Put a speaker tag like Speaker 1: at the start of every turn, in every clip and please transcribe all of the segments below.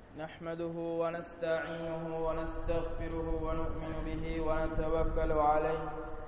Speaker 1: نحمده ونستعينه ونستغفره ونؤمن به ونتوكل عليه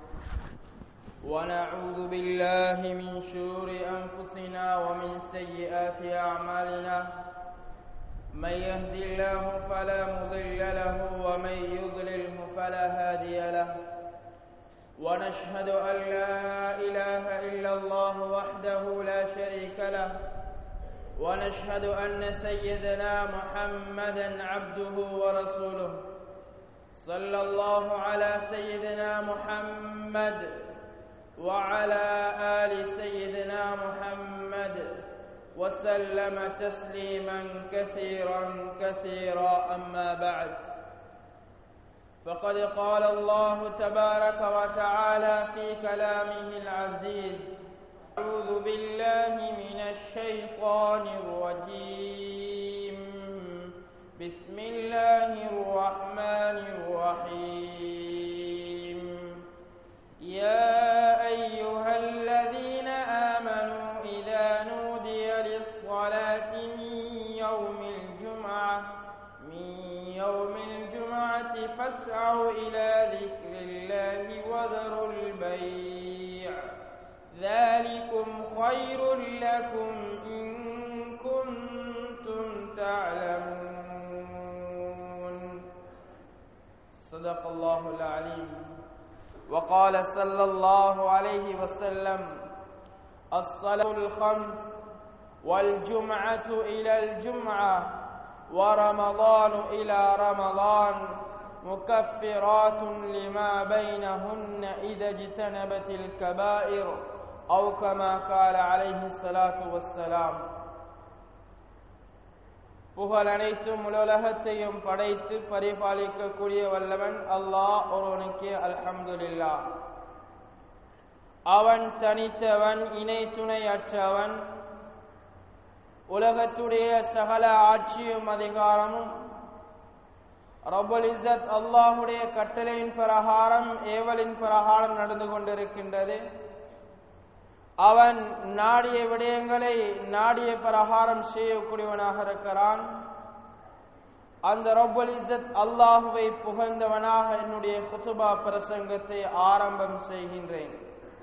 Speaker 1: ونعوذ بالله من شرور أنفسنا ومن سيئات أعمالنا من يهد الله فلا مضل له ومن يضلله فلا هادي له ونشهد أن لا إله إلا الله وحده لا شريك له ونشهد أن سيدنا محمدا عبده ورسوله صلى الله على سيدنا محمد وعلى آل سيدنا محمد وسلم تسليما كثيرا كثيرا أما بعد فقد قال الله تبارك وتعالى في كلامه العزيز أعوذ بالله من الشيطان الرجيم بسم الله الرحمن الرحيم يا أيها الذين آمنوا إذا نودي للصلاة من يوم الجمعة من يوم الجمعة فاسعوا إلى ذكر الله وذروا البيع ذلكم خير لكم إن كنتم تعلمون صدق الله العليم وقال صلى الله عليه وسلم الصلاة الخمس والجمعة إلى الجمعة ورمضان إلى رمضان مكفرات لما بينهن إذا اجتنبت الكبائر أو كما قال عليه الصلاة والسلام புகழ் அனைத்தும் உலகத்தையும் படைத்து பரிபாலிக்கக்கூடிய வல்லவன் அல்லாஹ் ஒருவனுக்கு அல்ஹம்துலில்லா அவன் தனித்தவன் இணை துணை அற்றவன் உலகத்துடைய சகல ஆட்சியும் அதிகாரமும் ரபுல் இஸ்ஸத் அல்லாஹுடைய கட்டளையின் பிரகாரம் ஏவலின் பிரகாரம் நடந்து கொண்டிருக்கின்றது அவன் நாடிய விடயங்களை நாடிய பிரகாரம் செய்யக்கூடியவனாக இருக்கிறான் அந்த ரப்பல் இஸ்ஸத் அல்லாஹுவை புகழ்ந்தவனாக என்னுடைய குத்துபா பிரசங்கத்தை ஆரம்பம் செய்கின்றேன்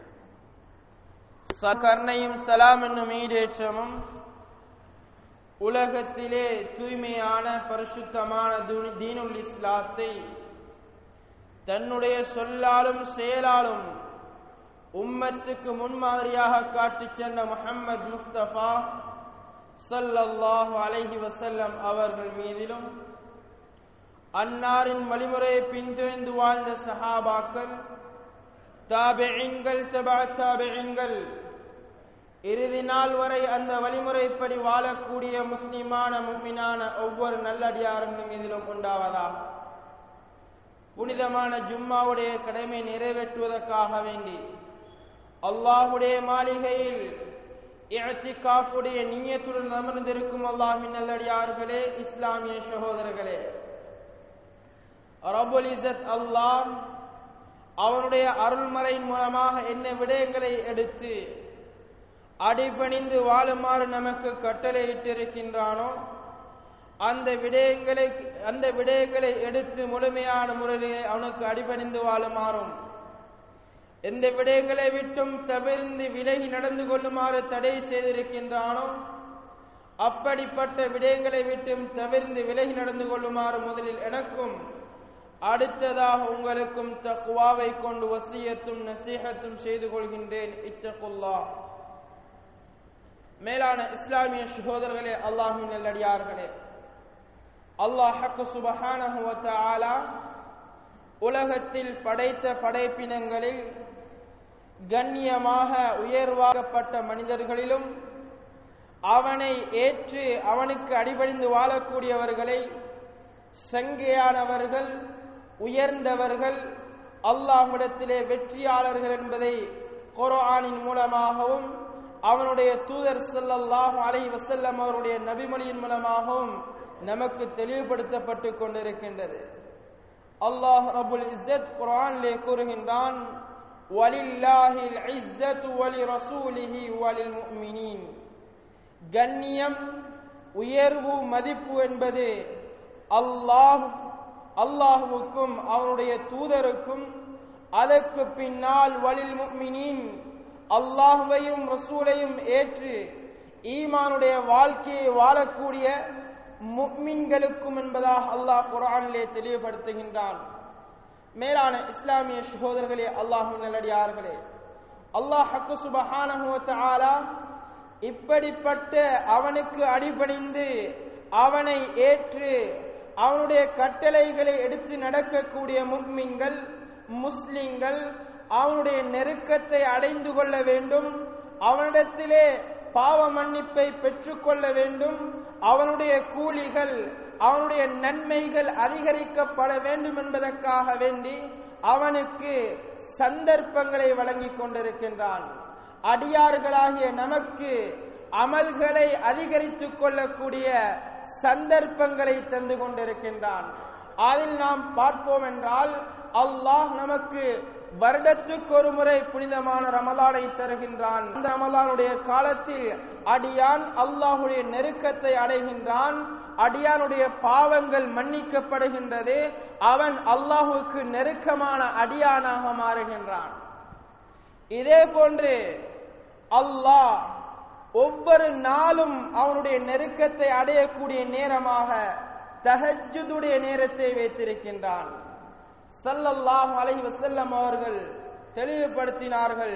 Speaker 1: கர்ணையும் சலாம் என்னும் ஈடேற்றமும் உலகத்திலே தூய்மையான பரிசுத்தமான தீனுல் இஸ்லாத்தை தன்னுடைய சொல்லாலும் செயலாலும் உம்மத்துக்கு முன்மாதிரியாக காட்டி சென்ற முகம்மது முஸ்தபா சல்லல்லாஹு அலைஹி வசல்லம் அவர்கள் மீதிலும் அன்னாரின் வழிமுறையை பின்தொழிந்து வாழ்ந்த சஹாபாக்கள் தாபெங்கள் தபா தாபெங்கள் இறுதி நாள் வரை அந்த வழிமுறைப்படி வாழக்கூடிய முஸ்லிமான முக்மினான ஒவ்வொரு நல்லடியாரங்கள் மீதிலும் உண்டாவதா புனிதமான ஜும்மாவுடைய கடமை நிறைவேற்றுவதற்காக வேண்டி அல்லாஹுடைய மாளிகையில் காப்புடைய நீயத்துடன் அமர்ந்திருக்கும் அல்லாஹின் நல்லடியார்களே இஸ்லாமிய சகோதரர்களே ரபுல் இசத் அல்லாஹ் அவனுடைய அருள்மறையின் மூலமாக என்ன விடயங்களை எடுத்து அடிபணிந்து வாழுமாறு நமக்கு கட்டளையிட்டிருக்கின்றானோ அந்த விடயங்களை அந்த விடயங்களை எடுத்து முழுமையான முறையிலே அவனுக்கு அடிபணிந்து வாழுமாறும் எந்த விடயங்களை விட்டும் தவிர்ந்து விலகி நடந்து கொள்ளுமாறு தடை செய்திருக்கின்றானோ அப்படிப்பட்ட விடயங்களை விட்டும் தவிர்ந்து விலகி நடந்து கொள்ளுமாறு முதலில் எனக்கும் அடுத்ததாக உங்களுக்கும் தக்குவாவை கொண்டு வசியத்தும் நசீகத்தும் செய்து கொள்கின்றேன் இத்தகுல்லா மேலான இஸ்லாமிய சகோதரர்களே அல்லாஹின் நல்லடியார்களே அல்லாஹக்கு சுபஹானஹுவத்தாலா உலகத்தில் படைத்த படைப்பினங்களில் கண்ணியமாக உயர்வாகப்பட்ட மனிதர்களிலும் அவனை ஏற்று அவனுக்கு அடிபணிந்து வாழக்கூடியவர்களை சங்கையானவர்கள் உயர்ந்தவர்கள் அல்லாஹ்விடத்திலே வெற்றியாளர்கள் என்பதை குரானின் மூலமாகவும் அவனுடைய தூதர் செல்லல்லாஹ் அலை வசல்லம் அவருடைய நபிமொழியின் மூலமாகவும் நமக்கு தெளிவுபடுத்தப்பட்டு கொண்டிருக்கின்றது அல்லாஹ் ரபுல் இஸ்ஸத் குரானிலே கூறுகின்றான் வலில்லாஹில் இஸ்ஸத்து வலி ரசூலிஹி வலில் முஃமினீன் கண்ணியம் உயர்வு மதிப்பு என்பது அல்லாஹ் அல்லாஹுவுக்கும் அவனுடைய தூதருக்கும் அதற்கு பின்னால் வலில் முக்மினின் அல்லாஹுவையும் ரசூலையும் ஏற்று ஈமானுடைய வாழ்க்கையை வாழக்கூடிய முக்மின்களுக்கும் என்பதாக அல்லாஹ் குரானிலே தெளிவுபடுத்துகின்றான் மேலான இஸ்லாமிய சகோதரர்களே அல்லாஹு நல்லடியார்களே அல்லாஹ் ஹக்கு சுபஹானஹு வ தஆலா இப்படிப்பட்ட அவனுக்கு அடிபணிந்து அவனை ஏற்று அவனுடைய கட்டளைகளை எடுத்து நடக்கக்கூடிய முக்மின்கள் முஸ்லிம்கள் அவனுடைய நெருக்கத்தை அடைந்து கொள்ள வேண்டும் அவனிடத்திலே பாவ மன்னிப்பை பெற்றுக்கொள்ள வேண்டும் அவனுடைய கூலிகள் அவனுடைய நன்மைகள் அதிகரிக்கப்பட வேண்டும் என்பதற்காக வேண்டி அவனுக்கு சந்தர்ப்பங்களை வழங்கிக் கொண்டிருக்கின்றான் அடியார்களாகிய நமக்கு அமல்களை அதிகரித்துக் கொள்ளக்கூடிய சந்தர்ப்பங்களை தந்து கொண்டிருக்கின்றான் அதில் நாம் பார்ப்போம் என்றால் அல்லாஹ் நமக்கு வருடத்துக்கு ஒரு முறை புனிதமான ரமலானை தருகின்றான் அந்த ரமலானுடைய காலத்தில் அடியான் அல்லாஹுடைய நெருக்கத்தை அடைகின்றான் அடியானுடைய பாவங்கள் மன்னிக்கப்படுகின்றது அவன் அல்லாஹுக்கு நெருக்கமான அடியானாக மாறுகின்றான் இதே போன்று அல்லாஹ் ஒவ்வொரு நாளும் அவனுடைய நெருக்கத்தை அடையக்கூடிய நேரமாக தஹஜுடைய நேரத்தை வைத்திருக்கின்றான் சல்லல்லாஹு அலைஹி வஸல்லம் அவர்கள் தெளிவுபடுத்தினார்கள்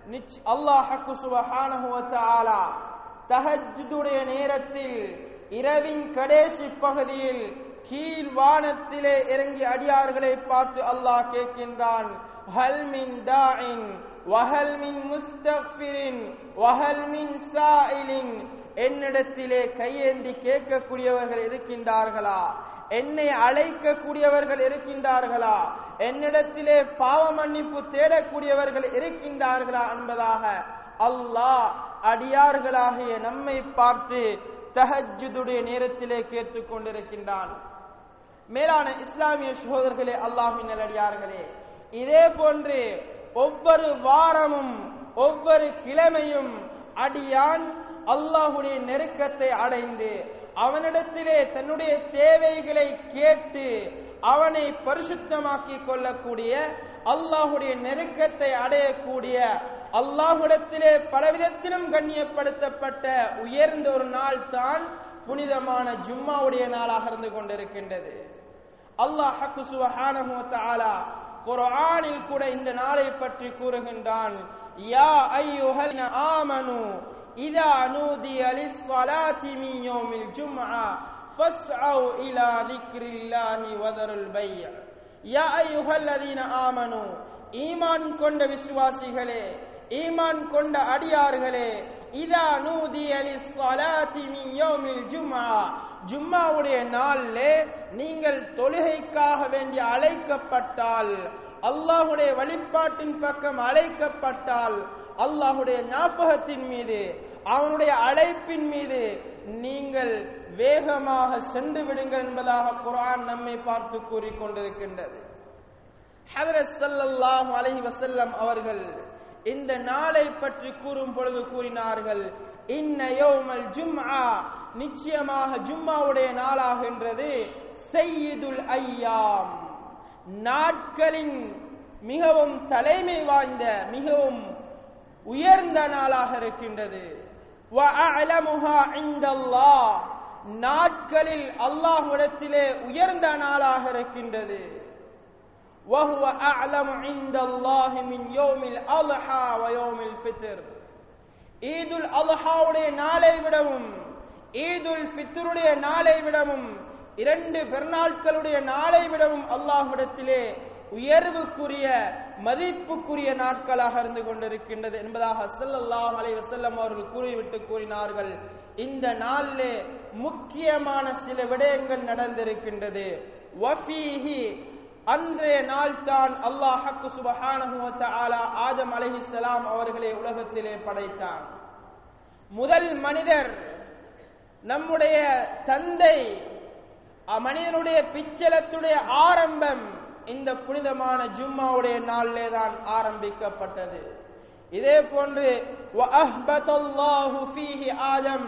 Speaker 1: அல்லாஹ் சுபஹானஹு வ தஆலா தஹஜுடைய நேரத்தில் இரவின் கடைசி பகுதியில் கீழ் வானத்திலே இறங்கி அடியார்களை பார்த்து அல்லாஹ் கேட்கின்றான் ஹல் மின் தாஇன் வஹல் மின் முஸ்தக்ஃபிரின் வஹல் மின் சாயிலின் என்னிடத்திலே கையேந்தி கேட்கக்கூடியவர்கள் இருக்கின்றார்களா என்னை அழைக்கக்கூடியவர்கள் இருக்கின்றார்களா என்னிடத்திலே பாவ மன்னிப்பு தேடக்கூடியவர்கள் இருக்கின்றார்களா என்பதாக அல்லாஹ் அடியார்களாகிய நம்மை பார்த்து தஹஜுடைய நேரத்திலே கேட்டுக் கொண்டிருக்கின்றான் மேலான இஸ்லாமிய சகோதரர்களே அல்லாஹின் நல்லடியார்களே இதே போன்று ஒவ்வொரு வாரமும் ஒவ்வொரு கிழமையும் அடியான் அல்லாஹுடைய நெருக்கத்தை அடைந்து அவனிடத்திலே தன்னுடைய தேவைகளை கேட்டு அவனை பரிசுத்தமாக்கி கொள்ளக்கூடிய அல்லாஹுடைய நெருக்கத்தை அடையக்கூடிய அல்லாஹுடத்திலே பலவிதத்திலும் கண்ணியப்படுத்தப்பட்ட உயர்ந்த ஒரு நாள் தான் புனிதமான ஜும்மாவுடைய நாளாக இருந்து கொண்டிருக்கின்றது அல்லாஹ் ஹக்கு சுபஹானஹு வ தஆலா குர்ஆனில் கூட இந்த நாளை பற்றி கூறுகின்றான் யா அய்யுஹல் ஆமனு இதா நூதிய லிஸ்ஸலாத்தி மின் யௌமில் ஜும்ஆ ஃபஸ்அவு இலா திக்ரில்லாஹி வதருல் பைய யா அய்யுஹல்லதீன ஆமனு ஈமான் கொண்ட விசுவாசிகளே ஈமான் கொண்ட அடியார்களே இதா நூதிய லிஸ்ஸலாத்தி மின் யௌமில் ஜும்ஆ ஜும்மாவுடைய நாளிலே நீங்கள் தொழுகைக்காக வேண்டி அழைக்கப்பட்டால் அல்லாஹுடைய வழிபாட்டின் பக்கம் அழைக்கப்பட்டால் அல்லாஹுடைய ஞாபகத்தின் மீது அவனுடைய அழைப்பின் மீது நீங்கள் வேகமாக சென்று விடுங்கள் என்பதாக குர்ஆன் நம்மை பார்த்து கூறிக்கொண்டிருக்கின்றது ஹதரத் ஸல்லல்லாஹு அலைஹி வஸல்லம் அவர்கள் இந்த நாளை பற்றி கூறும் பொழுது கூறினார்கள் இன்ன யௌமல் ஜும்ஆ நிச்சயமாக ஜும்மாவுடைய நாளாகின்றது செய்யுதுல் ஐயாம் நாட்களின் மிகவும் தலைமை வாய்ந்த மிகவும் உயர்ந்த நாளாக இருக்கின்றது وَأَعْلَمُهَا عِندَ اللَّهِ நாட்களில் அல்லாஹ்விடத்திலே உயர்ந்த நாளாக இருக்கின்றது وهو أعلم عند الله من يوم الأضحى ويوم الفطر ஈதுல் அல்ஹாவுடைய நாளை விடவும் ஈதுல் ஃபித்ருடைய நாளை விடவும் இரண்டு பெருநாட்களுடைய நாளை விடவும் அல்லாஹ்விடத்திலே உயர்வுக்குரிய மதிப்புக்குரிய நாட்களாக இருந்து கொண்டிருக்கின்றது என்பதாக ஸல்லல்லாஹு அலைஹி வஸல்லம் அவர்கள் கூறிவிட்டு கூறினார்கள் இந்த நாளிலே முக்கியமான சில விடயங்கள் நடந்திருக்கின்றது வஃபீஹி அன்றைய நாள் தான் அல்லாஹ் ஹக்கு சுபஹானஹு வ தஆலா ஆதம் அலைஹிஸ்ஸலாம் அவர்களை உலகத்திலே படைத்தான் முதல் மனிதர் நம்முடைய தந்தை மனிதனுடைய பிச்சலத்துடைய ஆரம்பம் இந்த புனிதமான ஜும்மாவுடைய நாளிலே தான் ஆரம்பிக்கப்பட்டது இதே போன்று وَأَهْبَتَ اللَّهُ فِيهِ آدَمَ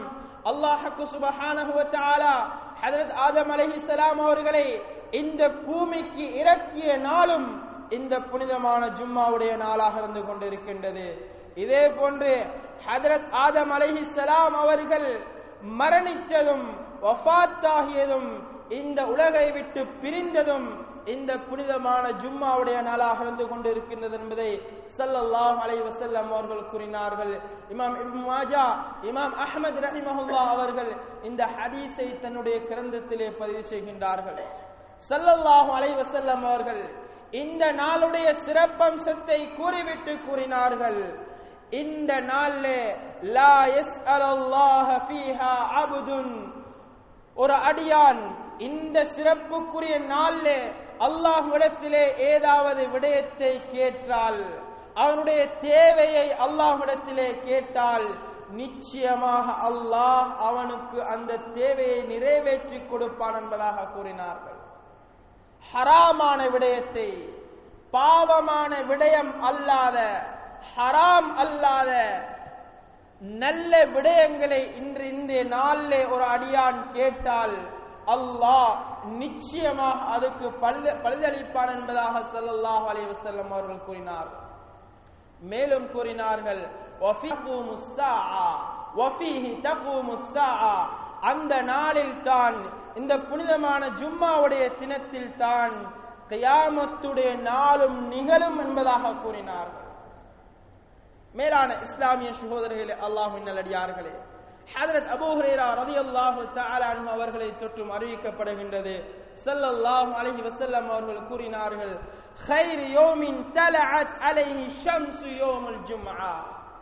Speaker 1: அல்லாஹ்க்கு சுபஹானஹு வ தஆலா ஹஜரத் ஆதம் அலைஹிஸ்ஸலாம் அவர்களை இந்த பூமிக்கு இறக்கிய நாளும் இந்த புனிதமான ஜும்மாவுடைய நாளாக இருந்து கொண்டிருக்கின்றது இதே போன்று ஹஜரத் ஆதம் அலைஹிஸ்ஸலாம் அவர்கள் மரணித்ததும் வஃபாத்தாகியதும் இந்த உலகை விட்டு பிரிந்ததும் இந்த புனிதமான ஜும்மாவுடைய நாளாக இருந்து கொண்டிருக்கின்றது என்பதை ஸல்லல்லாஹு அலைஹி வஸல்லம் அவர்கள் கூறினார்கள் இமாம் இப்னு மாஜா இமாம் அஹ்மத் ரஹிமஹுல்லா அவர்கள் இந்த ஹதீஸை தன்னுடைய கிரந்தத்திலே பதிவு செய்கின்றார்கள் ஸல்லல்லாஹு அலைஹி வஸல்லம் அவர்கள் இந்த நாளுடைய சிறப்பம்சத்தை கூறிவிட்டு கூறினார்கள் இந்த நாள்ல லா யஸ்அலல்லாஹ ஃபீஹா அப்துன் ஒரு அடியான் இந்த சிறப்புக்குரிய நாள்ல அல்லாஹ்விடத்திலே ஏதாவது விடயத்தை கேட்டால் அவனுடைய தேவையை அல்லாஹ்விடத்திலே கேட்டால் நிச்சயமாக அல்லாஹ் அவனுக்கு அந்த தேவையை நிறைவேற்றி கொடுப்பான் என்பதாக கூறினார்கள் ஹராமான விடயத்தை பாவமான விடயம் அல்லாத ஹராம் அல்லாத நல்ல விடயங்களை இன்று இந்த நாளிலே ஒரு அடியான் கேட்டால் அல்லாஹ் நிச்சயமாக அதுக்கு பழுத பழுதளிப்பான் என்பதாக ஸல்லல்லாஹு அலைஹி வஸல்லம் அவர்கள் கூறினார் மேலும் கூறினார்கள் வஃபீஹு ஸாஆ வஃபீஹி தகூமு ஸாஆ அந்த நாளில் தான் இந்த புனிதமான ஜும்மாவுடைய தினத்தில் தான் கியாமத்துடைய நாளும் நிகழும் என்பதாக கூறினார்கள் மேலான இஸ்லாமிய சகோதரர்களே அல்லாஹ்வின் நல்லடியார்களே ஹதரத் அபூ ஹுரைரா ரலியல்லாஹு தஆலா அன்ஹு அவர்களை தொற்றும் அறிவிக்கப்படுகின்றது ஸல்லல்லாஹு அலைஹி வஸல்லம் அவர்கள் கூறினார்கள் خير يوم طلعت عليه الشمس يوم الجمعه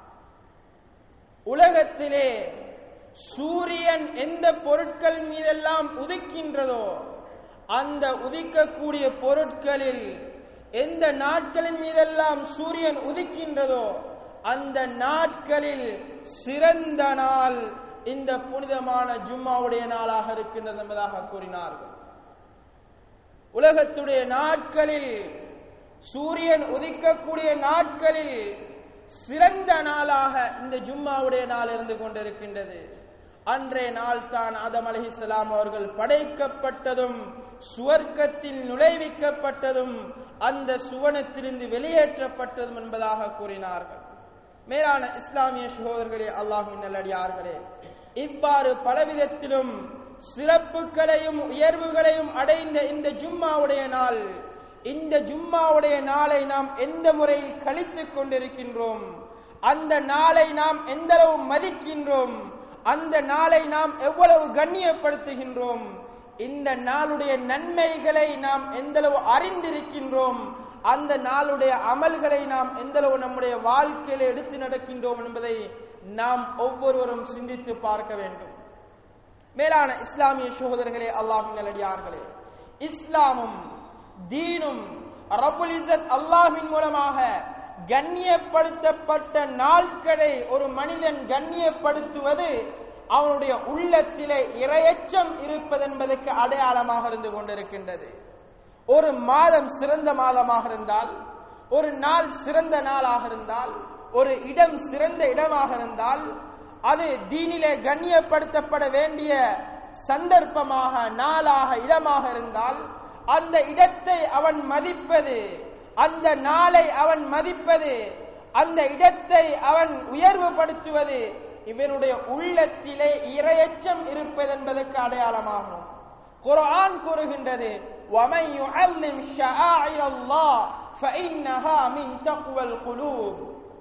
Speaker 1: உலகத்திலே சூரியன் எந்த பொருட்கள் மீதெல்லாம் உதிக்கின்றதோ அந்த உதிக்கக்கூடிய பொருட்களில் எந்த நாட்களின் மீதெல்லாம் சூரியன் உதிக்கின்றதோ அந்த நாட்களில் சிறந்த நாள் இந்த புனிதமான ஜும்மாவுடைய நாளாக இருக்கின்றது என்பதாக கூறினார்கள் உலகத்துடைய நாட்களில் சூரியன் உதிக்கக்கூடிய நாட்களில் சிறந்த நாளாக இந்த ஜும்மாவுடைய நாள் இருந்து கொண்டிருக்கின்றது அன்றைய நாள் தான் ஆதம் அலிஹிஸ்லாம் அவர்கள் படைக்கப்பட்டதும் சுவர்க்கத்தில் நுழைவிக்கப்பட்டதும் அந்த சுவனத்திலிருந்து வெளியேற்றப்பட்டதும் என்பதாக கூறினார்கள் மேலான இஸ்லாமிய சகோதரர்களே அல்லாஹின் நல்லடியார்களே இவ்வாறு பலவிதத்திலும் சிறப்புகளையும் உயர்வுகளையும் அடைந்த இந்த ஜும்மாவுடைய நாள் இந்த ஜும்மாவுடைய நாளை நாம் எந்த முறையில் கழித்துக் கொண்டிருக்கின்றோம் அந்த நாளை நாம் எந்தளவு மதிக்கின்றோம் அந்த நாளை நாம் எவ்வளவு கண்ணியப்படுத்துகின்றோம் இந்த நாளுடைய நன்மைகளை நாம் எந்தளவு அறிந்திருக்கின்றோம் அந்த நாளுடைய அமல்களை நாம் எந்தளவு நம்முடைய வாழ்க்கையில எடுத்து நடக்கின்றோம் என்பதை நாம் ஒவ்வொருவரும் சிந்தித்து பார்க்க வேண்டும் மேலான இஸ்லாமிய சகோதரர்களே அல்லாஹின் நல்லடியார்களே இஸ்லாமும் தீனும் ரபுல் இசத் அல்லாஹின் மூலமாக கண்ணியப்படுத்தப்பட்ட நாட்களை ஒரு மனிதன் கண்ணியப்படுத்துவது அவனுடைய உள்ளத்திலே இரையச்சம் இருப்பதென்பதற்கு அடையாளமாக இருந்து கொண்டிருக்கின்றது ஒரு மாதம் சிறந்த மாதமாக இருந்தால் ஒரு நாள் சிறந்த நாளாக இருந்தால் ஒரு இடம் சிறந்த இடமாக இருந்தால் அது தீனிலே கண்ணியப்படுத்தப்பட வேண்டிய சந்தர்ப்பமாக நாளாக இடமாக இருந்தால் அந்த இடத்தை அவன் மதிப்பது அந்த நாளை அவன் மதிப்பது அந்த இடத்தை அவன் உயர்வுபடுத்துவது இவனுடைய உள்ளத்திலே இரையச்சம் இருப்பது என்பதற்கு அடையாளமாகும் குர்ஆன் கூறுகின்றது وَمَنْ يُعَظِّمْ شَعَائِرَ اللَّهِ فَإِنَّهَا مِنْ تَقْوَى الْقُلُوبِ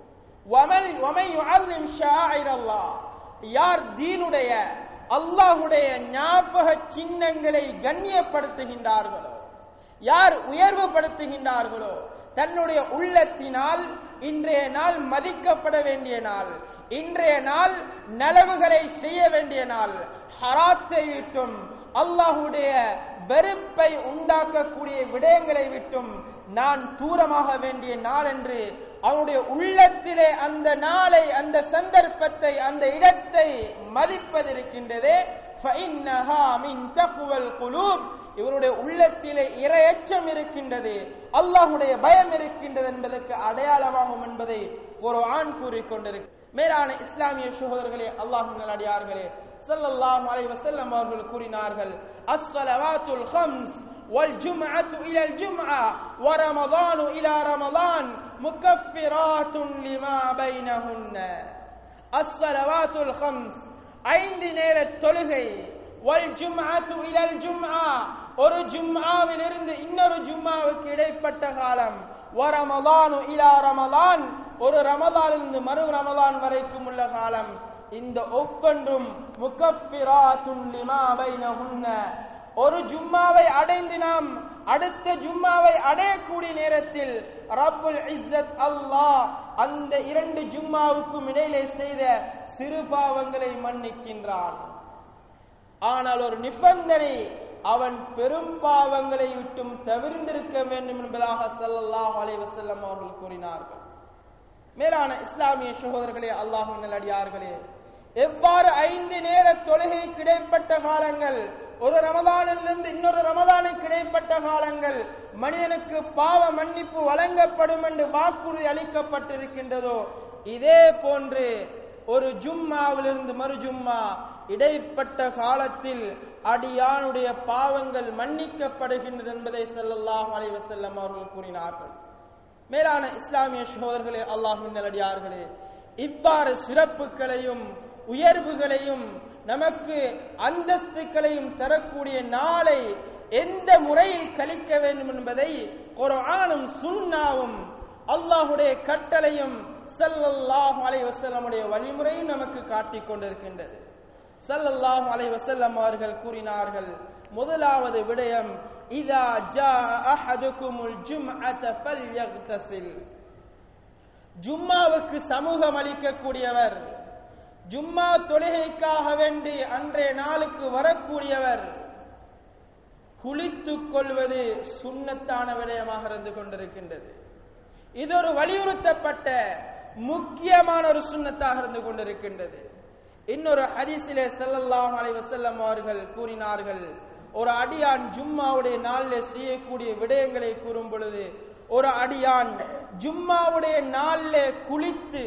Speaker 1: وَمَنْ وَمَنْ يُعَظِّمْ شَعَائِرَ اللَّهِ யார் தீனுடைய அல்லாஹ்வுடைய ஞாபக சின்னங்களை கண்ணியப்படுத்துகின்றார்களோ யார் உயர்வுபடுத்துகின்றார்களோ தன்னுடைய உள்ளத்தினால் இன்றைய நாள் மதிக்கப்பட வேண்டிய நாள் இன்றைய நாள் நலவுகளை செய்ய வேண்டிய நாள் ஹராத்தை விட்டும் அல்லாஹுடைய வெறுப்பை உண்டாக்கக்கூடிய விடயங்களை விட்டும் நான் தூரமாக வேண்டிய நாள் என்று அவனுடைய உள்ளத்திலே அந்த நாளை அந்த சந்தர்ப்பத்தை அந்த இடத்தை மதிப்பதிருக்கின்றதே فَإِنَّهَا مِنْ تَقْوَى الْقُلُوبِ இவருடைய உள்ளத்திலே இரையச்சம் இருக்கின்றது அல்லாஹுடைய பயம் இருக்கின்றது என்பதற்கு அடையாளமாகும் என்பதை ஒரு ஆண் கூறிக்கொண்டிருக்கு மேலான இஸ்லாமிய சகோதரர்களே அல்லாஹ் நல்லடியார்களே ஸல்லல்லாஹு அலைஹி வஸல்லம் அவர்கள் கூறினார்கள் அஸ்ஸலவாத்துல் ஹம்ஸ் والجمعة إلى الجمعة ورمضان إلى رمضان مكفرات لما بينهن الصلوات الخمس ஐந்து நேர தொழுகை வல் ஜும்அத்து இலல் ஜும்ஆ ஒரு ஜும்ஆவிலிருந்து இன்னொரு ஜும்ஆவுக்கு இடைப்பட்ட காலம் வ ரமலானு இலா ரமலான் ஒரு ரமலானிலிருந்து மறு ரமலான் வரைக்கும் உள்ள காலம் இந்த ஒவ்வொன்றும் முகப்பிராத்துன் லிமா பைனஹுன்ன ஒரு ஜும்மாவை அடைந்து நாம் அடுத்த ஜும்மாவை அடையக்கூடிய நேரத்தில் ரப்புல் இஸ்ஸத் அல்லாஹ் அந்த இரண்டு ஜும்மாவுக்கும் இடையிலே செய்த சிறு பாவங்களை மன்னிக்கின்றான் ஆனால் ஒரு நிபந்தனை அவன் பெரும் பாவங்களை விட்டும் தவிர்ந்திருக்க வேண்டும் என்பதாக ஸல்லல்லாஹு அலைஹி வஸல்லம் அவர்கள் கூறினார்கள் மேலான இஸ்லாமிய சகோதரர்களே அல்லாஹ்வின் நல்லடியார்களே எவ்வாறு ஐந்து நேர தொழுகை கிடைப்பட்ட காலங்கள் ஒரு ரமதானிலிருந்து இன்னொரு ரமதானுக்கு இடைப்பட்ட காலங்கள் மனிதனுக்கு பாவ மன்னிப்பு வழங்கப்படும் என்று வாக்குறுதி அளிக்கப்பட்டிருக்கின்றதோ இதே போன்று ஒரு ஜும்மாவிலிருந்து மறு ஜும்மா இடைப்பட்ட காலத்தில் அடியானுடைய பாவங்கள் மன்னிக்கப்படுகின்றது என்பதை ஸல்லல்லாஹு அலைஹி வஸல்லம் அவர்கள் கூறினார்கள் மேலான இஸ்லாமிய சகோதரர்களே அல்லாஹ்வின் நல்லடியார்களே இவ்வாறு சிறப்புகளையும் உயர்வுகளையும் நமக்கு அந்தஸ்துகளையும் தரக்கூடிய நாளை எந்த முறையில் கழிக்க வேண்டும் என்பதை குர்ஆனும் சுன்னாவும் அல்லாஹுடைய கட்டளையும் ஸல்லல்லாஹு அலைஹி வஸல்லமுடைய வழிமுறையும் நமக்கு காட்டிக் கொண்டிருக்கின்றது ஸல்லல்லாஹு அலைஹி வஸல்லம் அவர்கள் கூறினார்கள் முதலாவது விடயம் இதா ஜா அஹதுகுமுல் ஜும்அத ஃபல்யக்தசில் ஜும்மாவுக்கு சமூகம் அளிக்கக்கூடியவர் ஜும்மா தொழுகைக்காக வேண்டி அன்றைய நாளுக்கு வரக்கூடியவர் குளித்துக் கொள்வது சுண்ணத்தான விடயமாக இருந்து கொண்டிருக்கின்றது இது ஒரு வலியுறுத்தப்பட்ட முக்கியமான ஒரு சுண்ணத்தாக இருந்து கொண்டிருக்கின்றது இன்னொரு ஹதீஸிலே ஸல்லல்லாஹு அலைஹி வஸல்லம் அவர்கள் கூறினார்கள் ஒரு அடியான் ஜும்மாவுடைய நாளில் செய்யக்கூடிய விடயங்களை கூறும் பொழுது ஒரு அடியான் ஜும்மாவுடைய நாளில் குளித்து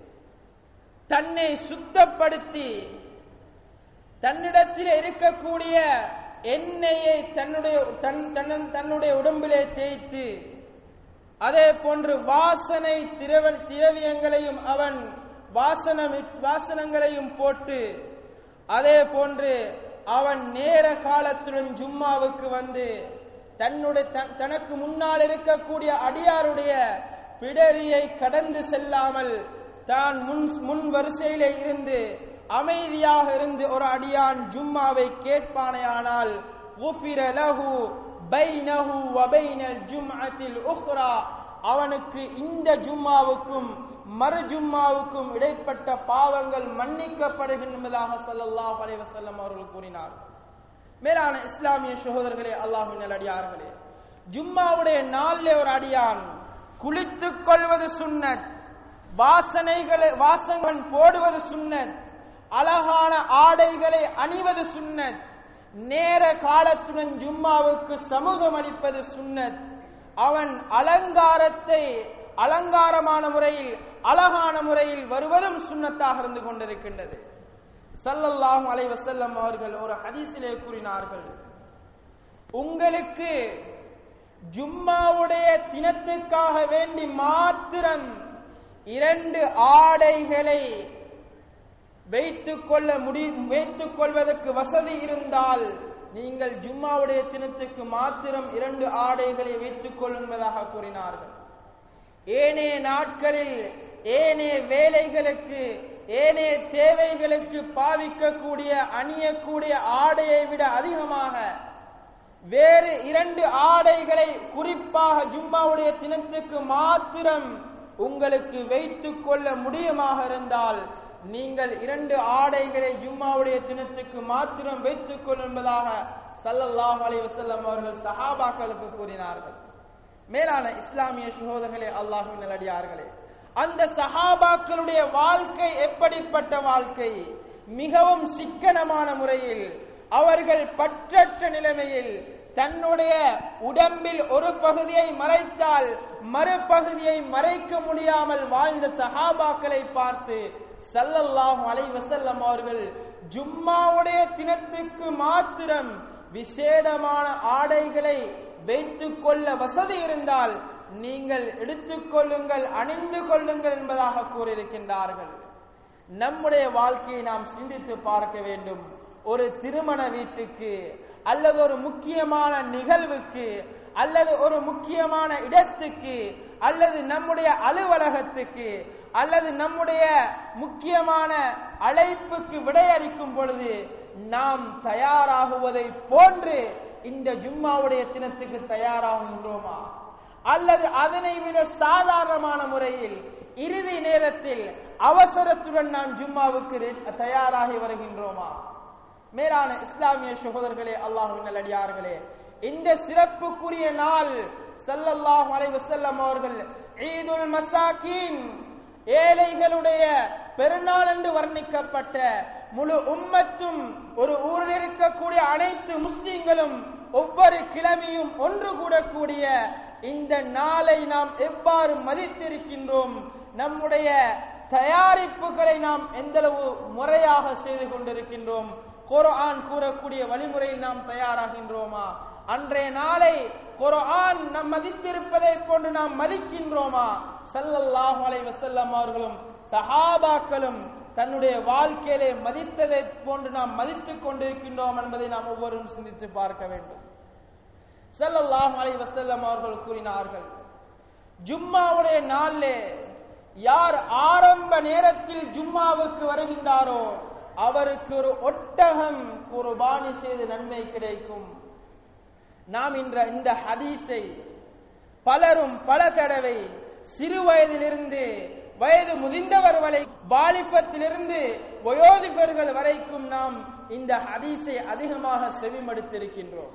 Speaker 1: தன்னை சுத்தப்படுத்தி தன்னிடத்தில் இருக்கக்கூடிய எண்ணெயை தன்னுடைய தன் தன்னன் தன்னுடைய உடம்பிலே தேய்த்து அதே போன்று வாசனை திரவ திரவியங்களையும் அவன் வாசனம் வாசனங்களையும் போட்டு அதே போன்று அவன் நேர காலத்துடன் ஜும்மாவுக்கு வந்து தன்னுடைய தன்- தனக்கு முன்னால் இருக்கக்கூடிய அடியாருடைய பிடரியை கடந்து செல்லாமல் தான் முன் முன் வரிசையிலே இருந்து அமைதியாக இருந்து ஒரு அடியான் ஜும்மாவை கேட்பானேயானால் غُفِرَ لَهُ بَيْنَهُ وَبَيْنَ الْجُمْعَةِ الْأُخْرَى அவனுக்கு இந்த ஜும்மாவுக்கும் மறு ஜும்மாவுக்கும் இடைப்பட்ட பாவங்கள் மன்னிக்கப்படுகின்றதாக ஸல்லல்லாஹு அலைஹி வஸல்லம் அவர்கள் கூறினார் மேலான இஸ்லாமிய சகோதரர்களே அல்லாஹ்வின் நல்லடியார்களே ஜும்மாவுடைய நாளிலே ஒரு அடியான் குளித்துக் கொள்வது சுன்னத் வாசனைகளை வாசங்கள் போடுவது சுன்னத் அழகான ஆடைகளை அணிவது சுன்னத் நேர காலத்துடன் ஜும்மாவுக்கு சமூகம் அளிப்பது சுன்னத் அவன் அலங்காரத்தை அலங்காரமான முறையில் அழகான முறையில் வருவதும் சுன்னத்தாக இருந்து கொண்டிருக்கின்றது ஸல்லல்லாஹு அலைஹி வஸல்லம் அவர்கள் ஒரு ஹதீஸிலே கூறினார்கள் உங்களுக்கு ஜும்மாவுடைய தினத்துக்காக வேண்டி மாத்திரம் இரண்டு ஆடைகளை வைத்துக் கொள்ள முடி வைத்துக் கொள்வதற்கு வசதி இருந்தால் நீங்கள் ஜும்மாவுடைய தினத்துக்கு மாத்திரம் இரண்டு ஆடைகளை வைத்துக் கொள்ளும்பதாக கூறினார்கள் ஏனைய நாட்களில் ஏனைய வேலைகளுக்கு ஏனைய தேவைகளுக்கு பாவிக்கக்கூடிய அணியக்கூடிய ஆடையை விட அதிகமாக வேறு இரண்டு ஆடைகளை குறிப்பாக ஜும்மாவுடைய தினத்துக்கு மாத்திரம் உங்களுக்கு வைத்துக் கொள்ள முடியுமாக இருந்தால் நீங்கள் இரண்டு ஆடைகளை ஜும்மாவுடைய தினத்துக்கு மாத்திரம் வைத்துக் கொள் என்பதாக ஸல்லல்லாஹு அலைஹி வஸல்லம் அவர்கள் சஹாபாக்களுக்கு கூறினார்கள் மேலான இஸ்லாமிய சகோதரர்களே அல்லாஹ்வின் நல்லடியார்களே அந்த சஹாபாக்களுடைய வாழ்க்கை எப்படிப்பட்ட வாழ்க்கை மிகவும் சிக்கனமான முறையில் அவர்கள் பற்றற்ற நிலைமையில் தன்னுடைய உடம்பில் ஒரு பகுதியை மறைத்தால் மறுபகுதியை மறைக்க முடியாமல் வாழ்ந்த சஹாபாக்களை பார்த்து ஸல்லல்லாஹு அலைஹி வஸல்லம் அவர்கள் ஜும்மாவுடைய தினத்துக்கு மாத்திரம் விசேடமான ஆடைகளை வைத்துக் கொள்ள வசதி இருந்தால் நீங்கள் எடுத்துக்கொள்ளுங்கள் அணிந்து கொள்ளுங்கள் என்பதாக கூறியிருக்கின்றார்கள் நம்முடைய வாழ்க்கையை நாம் சிந்தித்து பார்க்க வேண்டும் ஒரு திருமண வீட்டுக்கு அல்லது ஒரு முக்கியமான நிகழ்வுக்கு அல்லது ஒரு முக்கியமான இடத்துக்கு அல்லது நம்முடைய அலுவலகத்துக்கு அல்லது நம்முடைய முக்கியமான அழைப்புக்கு விடையளிக்கும் பொழுது நாம் தயாராகுவதை போன்று இந்த ஜும்மாவுடைய தினத்துக்கு தயாராகின்றோமா அல்லது அதனை விட சாதாரணமான முறையில் இறுதி நேரத்தில் அவசரத்துடன் நாம் ஜும்மாவுக்கு ரெ- தயாராகி வருகின்றோமா மேலான இஸ்லாமிய சகோதரர்களே அல்லாஹ்வின் நல்லடியார்களே இந்த சிறப்புக்குரிய நாள் ஸல்லல்லாஹு அலைஹி வஸல்லம் அவர்கள் ஈதுல் மசாக்கீன் ஏழைகளுடைய பெருநாள் என்று வர்ணிக்கப்பட்ட முழு உம்மத்தும் ஒரு ஊரில் இருக்கக்கூடிய அனைத்து முஸ்லிம்களும் ஒவ்வொரு கிழமையும் ஒன்று கூடக்கூடிய இந்த நாளை நாம் எவ்வாறு மதித்திருக்கின்றோம் நம்முடைய தயாரிப்புகளை நாம் எந்தளவு முறையாக செய்து கொண்டிருக்கின்றோம் குர்ஆன் கூறக்கூடிய வழிமுறையில் நாம் தயாராகின்றோமா அன்றைய நாளை குர்ஆன் நம் மதித்திருப்பதை போன்று நாம் மதிக்கின்றோமா ஸல்லல்லாஹு அலைஹி வஸல்லம் அவர்களும் சஹாபாக்களும் தன்னுடைய வாழ்க்கையிலே மதித்ததை போன்று நாம் மதித்துக் கொண்டிருக்கின்றோம் என்பதை நாம் ஒவ்வொருவரும் சிந்தித்து பார்க்க வேண்டும் ஸல்லல்லாஹு அலைஹி வஸல்லம் அவர்கள் கூறினார்கள் ஜும்மாவுடைய நாளிலே யார் ஆரம்ப நேரத்தில் ஜும்மாவுக்கு வருகின்றாரோ அவருக்கு ஒரு ஒட்டகம் குர்பானி செய்து நன்மை கிடைக்கும் நாம் இன்ற இந்த ஹதீஸை பலரும் பல தடவை சிறு வயதிலிருந்து வயது முதிர்ந்தவர் வரை வாலிபத்திலிருந்து வயோதிபர்கள் வரைக்கும் நாம் இந்த ஹதீஸை அதிகமாக செவிமடுத்திருக்கின்றோம்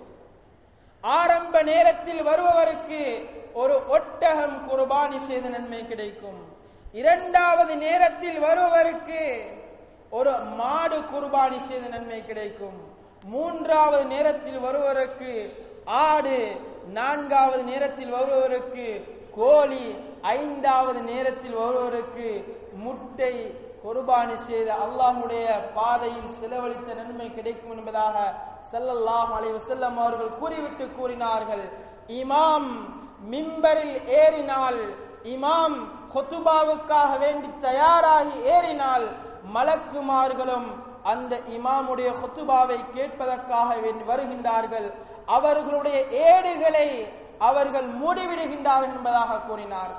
Speaker 1: ஆரம்ப நேரத்தில் வருபவருக்கு ஒரு ஒட்டகம் குர்பானி செய்த நன்மை கிடைக்கும் இரண்டாவது நேரத்தில் வருபவருக்கு ஒரு மாடு குர்பானி செய்த நன்மை கிடைக்கும் மூன்றாவது நேரத்தில் வருவதற்கு ஆடு நான்காவது நேரத்தில் வருவதற்கு கோழி ஐந்தாவது நேரத்தில் வருவதற்கு முட்டை குர்பானி செய்த அல்லாஹ்வுடைய பாதையில் செலவழித்த நன்மை கிடைக்கும் என்பதாக ஸல்லல்லாஹு அலைஹி வஸல்லம் அவர்கள் கூறிவிட்டு கூறினார்கள் இமாம் மிம்பரில் ஏறினால் இமாம் ஹுத்துபாவுக்காக வேண்டி தயாராகி ஏறினால் மலக்குமார்களும் அந்த இமாமுடைய ஹுத்துபாவை கேட்பதற்காக வேண்டி வருகின்றார்கள் அவர்களுடைய ஏடுகளை அவர்கள் மூடிவிடுகின்றார்கள் என்பதாக கூறினார்கள்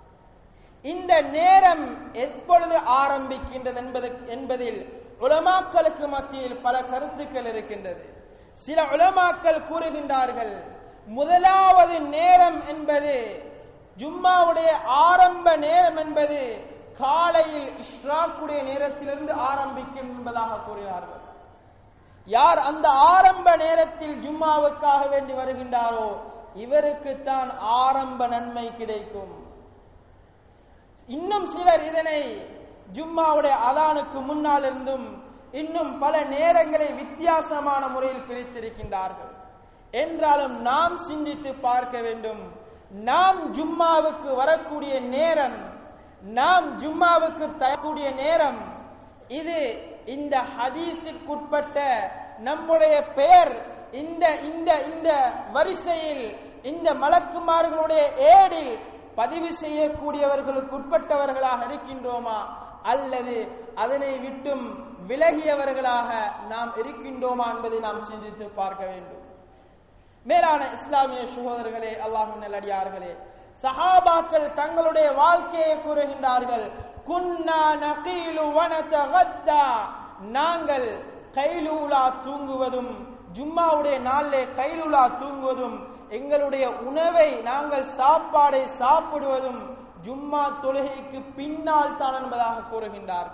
Speaker 1: இந்த நேரம் எப்பொழுது ஆரம்பிக்கின்றது என்பது என்பதில் உலமாக்களுக்கு மத்தியில் பல கருத்துக்கள் இருக்கின்றது சில உலமாக்கள் கூறுகின்றார்கள் முதலாவது நேரம் என்பது ஜும்மாவுடைய ஆரம்ப நேரம் என்பது காலையில் இஷ்ராக்குடைய நேரத்திலிருந்து ஆரம்பிக்கும் என்பதாக கூறினார்கள் யார் அந்த ஆரம்ப நேரத்தில் ஜும்மாவுக்காக வேண்டி வருகின்றாரோ இவருக்குத்தான் ஆரம்ப நன்மை கிடைக்கும் இன்னும் சிலர் இதனை ஜும்மாவுடைய அதானுக்கு முன்னால் இருந்தும் இன்னும் பல நேரங்களை வித்தியாசமான முறையில் பிரித்திருக்கின்றார்கள் என்றாலும் நாம் சிந்தித்து பார்க்க வேண்டும் நாம் ஜும்மாவுக்கு வரக்கூடிய நேரம் நாம் ஜும்மாவுக்கு தரக்கூடிய நேரம் இது இந்த ஹதீஸுக்குட்பட்ட நம்முடைய பெயர் இந்த இந்த இந்த வரிசையில் இந்த மலக்குமார்களுடைய ஏடில் பதிவு செய்யக்கூடியவர்களுக்கு உட்பட்டவர்களாக இருக்கின்றோமா அல்லது அதனை விட்டும் விலகியவர்களாக நாம் இருக்கின்றோமா என்பதை நாம் சிந்தித்து பார்க்க வேண்டும் மேலான இஸ்லாமிய சகோதரர்களே அல்லாஹின் நல்லடியார்களே சஹாபாக்கள் தங்களுடைய வாழ்க்கையை கூறுகின்றார்கள் குன்னா நகீலு வனதகத்தா நாங்கள் கைலூலா தூங்குவதும் ஜும்மாவுடைய நாளிலே கைலூலா தூங்குவதும் எங்களுடைய உணவை நாங்கள் சாப்பாடை சாப்பிடுவதும் ஜும்மா தொழுகைக்கு பின்னால் தான் என்பதாக கூறுகின்றார்கள்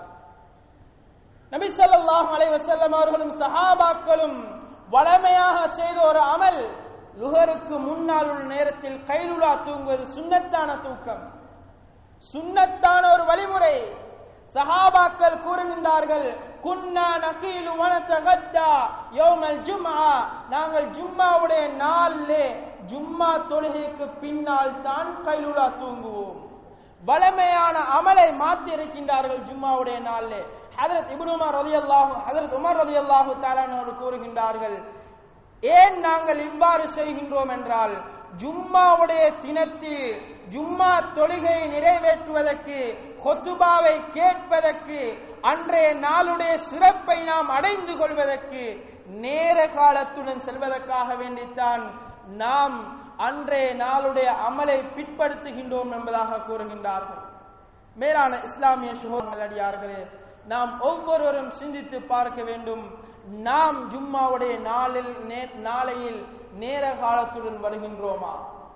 Speaker 1: நபி ஸல்லல்லாஹு அலைஹி வஸல்லம் அவர்களும் சஹாபாக்களும் வளமையாக செய்த ஒரு அமல் லுகருக்கு முன்னால் உள்ள நேரத்தில் கைலுலா தூங்குவது சுன்னத்தான தூக்கம் சுன்னத்தான ஒரு வழிமுறை சஹாபாக்கள் கூறுகின்றார்கள் குன்னா நகீலு வனதகத்தா யௌமல் ஜும்ஆ நாங்கள் ஜும்மாவுடைய நாளிலே ஜும்மா தொழுகைக்கு பின்னால் தான் கைலுலா தூங்குவோம் வளமையான அமலை மாற்றி இருக்கின்றார்கள் ஜும்மாவுடைய நாளிலே ஹதரத் இப்னு உமர் ரலியல்லாஹு ஹதரத் உமர் ரலியல்லாஹு தஆலா அவர்கள் கூறுகின்றார்கள் ஏன் நாங்கள் இவ்வாறு செய்கின்றோம் என்றால் ஜும்மாவுடைய தினத்தில் ஜும்மா தொழுகை நிறைவேற்றுவதற்கு கொத்துபாவை கேட்பதற்கு அன்றைய நாளுடைய சிறப்பை நாம் அடைந்து கொள்வதற்கு நேர காலத்துடன் செல்வதற்காக வேண்டித்தான் நாம் அன்றைய நாளுடைய அமலை பிற்படுத்துகின்றோம் என்பதாக கூறுகின்றார்கள் மேலான இஸ்லாமிய சுகோதரர்களே நாம் ஒவ்வொருவரும் சிந்தித்து பார்க்க வேண்டும் நாம் ஜும்மாவுடைய நாளில் நே- நாளையில் நேர காலத்துடன் வருகின்றோமா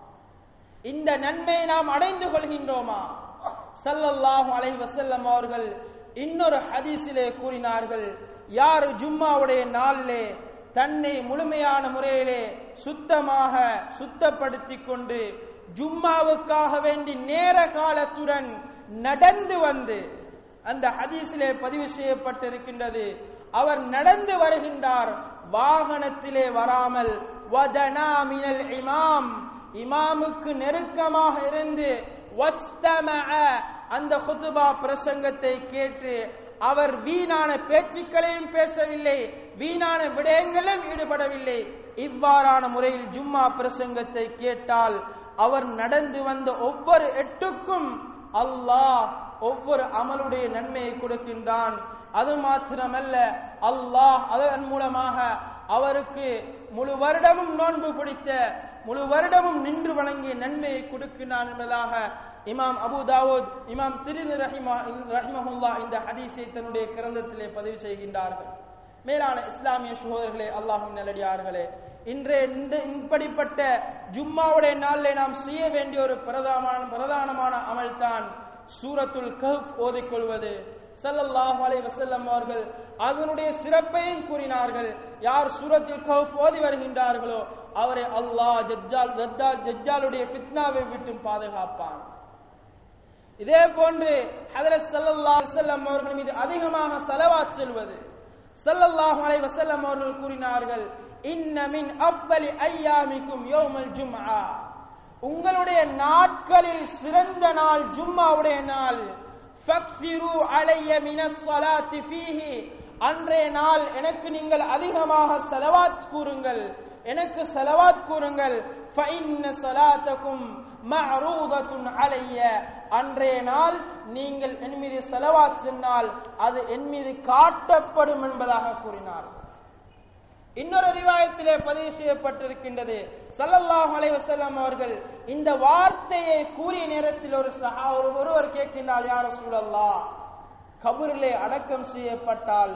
Speaker 1: இந்த நன்மையை நாம் அடைந்து கொள்கின்றோமா ஸல்லல்லாஹு அலைஹி வஸல்லம் அவர்கள் இன்னொரு ஹதீஸிலே கூறினார்கள் யார் ஜும்மாவுடைய நாளிலே தன்னை முழுமையான முறையிலே சுத்தமாக சுத்தப்படுத்திக் கொண்டு ஜும்மாவுக்காக வேண்டி நேர காலத்துடன் நடந்து வந்து அந்த ஹதீஸிலே பதிவு செய்யப்பட்டிருக்கின்றது அவர் நடந்து வருகின்றார் வாகனத்திலே வராமல் வதனா மினல் இமாம் இமாமுக்கு நெருக்கமாக இருந்து வஸ்தமஅ அந்த குதுபா பிரசங்கத்தை கேட்டு அவர் வீணான பேச்சுக்களையும் பேசவில்லை வீணான விடயங்களிலும் ஈடுபடவில்லை இவ்வாறான முறையில் ஜும்மா பிரசங்கத்தை கேட்டால் அவர் நடந்து வந்த ஒவ்வொரு எட்டுக்கும் அல்லாஹ் ஒவ்வொரு அமலுடைய நன்மையை கொடுக்கின்றான் அது மாத்திரமல்ல அல்லாஹ் அதன் மூலமாக அவருக்கு முழு வருடமும் நோன்பு பிடித்த முழு வருடமும் நின்று வழங்கிய நன்மையை கொடுக்கின்றான் என்பதாக இமாம் அபு தாவூத் இமாம் திரு ரஹிமா ரஹிமஹுல்லா இந்த ஹதீஸை தன்னுடைய கிரந்தத்திலே பதிவு செய்கின்றார்கள் மேலான இஸ்லாமிய சகோதரர்களே அல்லாஹின் நல்லடியார்களே இன்றைய இந்த இப்படிப்பட்ட ஜும்மாவுடைய நாளிலே நாம் செய்ய வேண்டிய ஒரு பிரதான பிரதானமான அமல்தான் சூரத்துல் கஹ்ஃப் ஓதிக்கொள்வது ஸல்லல்லாஹு அலைஹி வஸல்லம் அவர்கள் அதனுடைய சிறப்பையும் கூறினார்கள் யார் சூரத்துல் கஹ்ஃப் ஓதி வருகின்றார்களோ அவரை அல்லாஹ் ஜஜ்ஜால் ஜஜ்ஜால் ஜஜ்ஜாலுடைய ஃபித்னாவை விட்டு பாதுகாப்பான் இதே போன்று ஹதரத் ஸல்லல்லாஹு அலைஹி வஸல்லம் அவர்கள் மீது அதிகமாக ஸலவாத் செல்வது ஸல்லல்லாஹு அலைஹி வஸல்லம் அவர்கள் கூறினார்கள் இன்ன மின் அஃதலி ஐயாமிக்கும் யௌமல் ஜும்ஆ உங்களுடைய நாட்களில் சிறந்த நாள் ஜும்மாவுடைய நாள் ஃபக்ஃபிரு அலைய மினஸ் ஸலாத்தி ஃபீஹி அன்றைய நாள் எனக்கு நீங்கள் அதிகமாக ஸலவாத் கூறுங்கள் எனக்கு ஸலவாத் கூறுங்கள் ஃபஇன்ன ஸலாத்தகும் மஅரூதத்துன் அலைய அன்றைய நாள் நீங்கள் என் மீது ஸலவாத் சொன்னால் அது என் மீது காட்டப்படும் என்பதாக கூறினார் இன்னொரு ரிவாயத்திலே பதிவு செய்யப்பட்டிருக்கின்றது ஸல்லல்லாஹு அலைஹி வஸல்லம் அவர்கள் இந்த வார்த்தையை கூறிய நேரத்தில் ஒரு சஹா ஒரு ஒருவர் கேட்கின்றார் யார் ரசூலல்லாஹ் கபரிலே அடக்கம் செய்யப்பட்டால்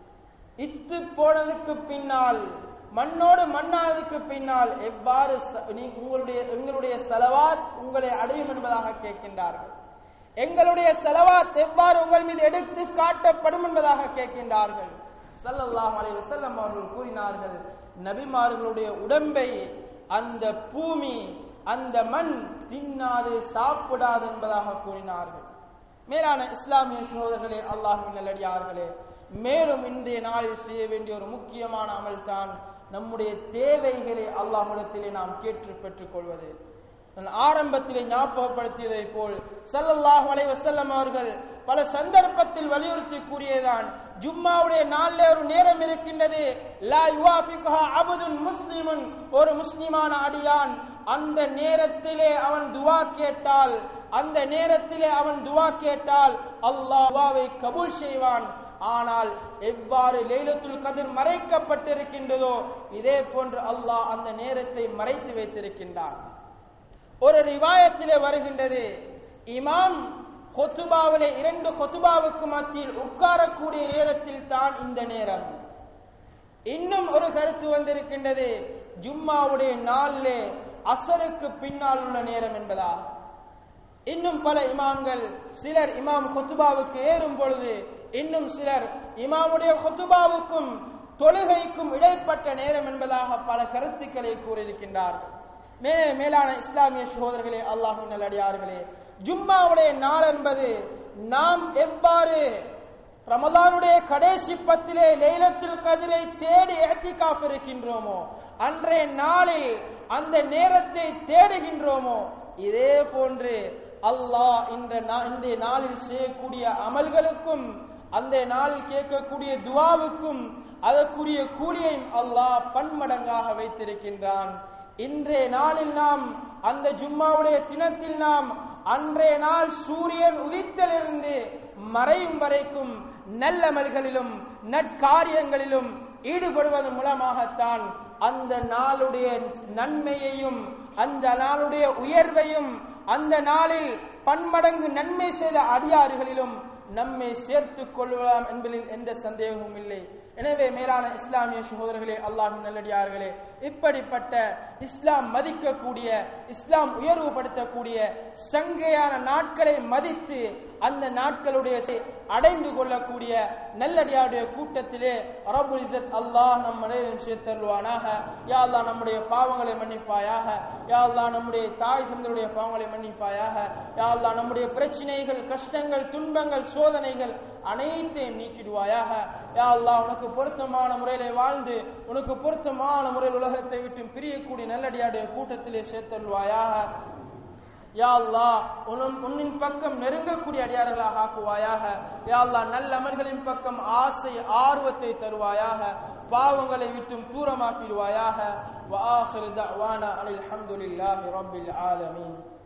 Speaker 1: இத்து போனதுக்கு பின்னால் மண்ணோடு மண்ணானதுக்கு பின்னால் எவ்வாறு ச- நீ- உங்களுடைய எங்களுடைய செலவாத் உங்களை அடையும் என்பதாக கேட்கின்றார்கள் எங்களுடைய செலவாத் எவ்வாறு உங்கள் மீது எடுத்து காட்டப்படும் என்பதாக கேட்கின்றார்கள் ஸல்லல்லாஹு அலைஹி வஸல்லம் அவர்கள் கூறினார்கள் நபிமார்களுடைய உடம்பை அந்த பூமி அந்த மண் தின்னாது சாப்பிடாது என்பதாக கூறினார்கள் மேலான இஸ்லாமிய சகோதரர்களே அல்லாஹ்வின் நல்லடியார்களே மேலும் இன்றைய நாளில் செய்ய வேண்டிய ஒரு முக்கியமான அமல் தான் நம்முடைய தேவைகளை அல்லாஹ்விடத்திலே நாம் கேட்டு பெற்றுக் கொள்வது நான் ஆரம்பத்திலே ஞாபகப்படுத்தியதை போல் ஸல்லல்லாஹு அலைஹி வஸல்லம் அவர்கள் பல சந்தர்ப்பத்தில் வலியுறுத்தி கூறியதான் ஜும்மாவுடைய நாளிலே ஒரு நேரம் இருக்கின்றது லா யுவாஃபிகுஹா அபதுன் முஸ்லிமுன் ஒரு முஸ்லிமான அடியான் அந்த நேரத்திலே அவன் துவா கேட்டால் அந்த நேரத்திலே அவன் துவா கேட்டால் அல்லாஹ் துவாவை கபூல் செய்வான் ஆனால் எவ்வாறு லைலத்துல் கதிர் மறைக்கப்பட்டிருக்கின்றதோ இதே போன்று அல்லாஹ் அந்த நேரத்தை மறைத்து வைத்திருக்கின்றான் ஒரு ரிவாயத்திலே வருகின்றது இமாம் கொத்துபாவிலே இரண்டு கொத்துபாவுக்கு மத்தியில் உட்காரக்கூடிய நேரத்தில் தான் இந்த நேரம் இன்னும் ஒரு கருத்து வந்திருக்கின்றது ஜும்மாவுடைய நாளிலே அசருக்கு பின்னால் உள்ள நேரம் என்பதா இன்னும் பல இமாம்கள் சிலர் இமாம் கொத்துபாவுக்கு ஏறும் பொழுது இன்னும் சிலர் இமாமுடைய கொத்துபாவுக்கும் தொழுகைக்கும் இடைப்பட்ட நேரம் என்பதாக பல கருத்துக்களை கூறியிருக்கின்றார்கள் மே மேலான இஸ்லாமிய சகோதரர்களே அல்லாஹின் நல்லடியார்களே ஜும்மாவுடைய நாள் என்பது நாம் எவ்வாறு ரமதானுடைய கடைசி பத்திலே லைலத்துல் கதிரை தேடி இழத்திக்காப்பு இருக்கின்றோமோ அன்றைய நாளில் அந்த நேரத்தை தேடுகின்றோமோ இதே போன்று அல்லாஹ் இந்த நா- இந்த நாளில் செய்யக்கூடிய அமல்களுக்கும் அந்த நாளில் கேட்கக்கூடிய துவாவுக்கும் அதற்குரிய கூலியையும் அல்லாஹ் பன்மடங்காக வைத்திருக்கின்றான் இன்றைய நாளில் நாம் அந்த ஜும்மாவுடைய தினத்தில் நாம் அன்றைய நாள் சூரியன் உதித்தலிருந்து மறையும் வரைக்கும் நல்லமல்களிலும் நற்காரியங்களிலும் ஈடுபடுவதன் மூலமாகத்தான் அந்த நாளுடைய நன்மையையும் அந்த நாளுடைய உயர்வையும் அந்த நாளில் பன்மடங்கு நன்மை செய்த அடியாறுகளிலும் நம்மை சேர்த்துக் கொள்ளலாம் என்பதில் எந்த சந்தேகமும் இல்லை எனவே மேலான இஸ்லாமிய சகோதரர்களே அல்லாஹின் நல்லடியார்களே இப்படிப்பட்ட இஸ்லாம் மதிக்கக்கூடிய இஸ்லாம் உயர்வுபடுத்தக்கூடிய சங்கையான நாட்களை மதித்து அந்த நாட்களுடைய அடைந்து கொள்ளக்கூடிய நல்லடியாருடைய கூட்டத்திலே ரபுல் இசத் அல்லாஹ் நம் அனைவரும் சேர்த்தருவானாக யா அல்லாஹ் நம்முடைய பாவங்களை மன்னிப்பாயாக யா அல்லாஹ் நம்முடைய தாய் தந்தருடைய பாவங்களை மன்னிப்பாயாக யா அல்லாஹ் நம்முடைய பிரச்சனைகள் கஷ்டங்கள் துன்பங்கள் சோதனைகள் அனைத்தையும் நீக்கிடுவாயாக யா அல்லாஹ் உனக்கு பொருத்தமான முறையிலே வாழ்ந்து உனக்கு பொருத்தமான முறையில் உலகத்தை விட்டு பிரியக்கூடிய நல்லடியாருடைய கூட்டத்திலே சேர்த்தருவாயாக யா அல்லாஹ் உன்னும் உன்னின் பக்கம் நெருங்கக்கூடிய அடியார்களாக ஆக்குவாயாக யா அல்லாஹ் நல்ல அமல்களின் பக்கம் ஆசை ஆர்வத்தை தருவாயாக பாவங்களை விட்டும் தூரமாக்கிடுவாயாக வஆஹிரு தஅவானா அனில் ஹம்துலில்லாஹி ரப்பில் ஆலமீன்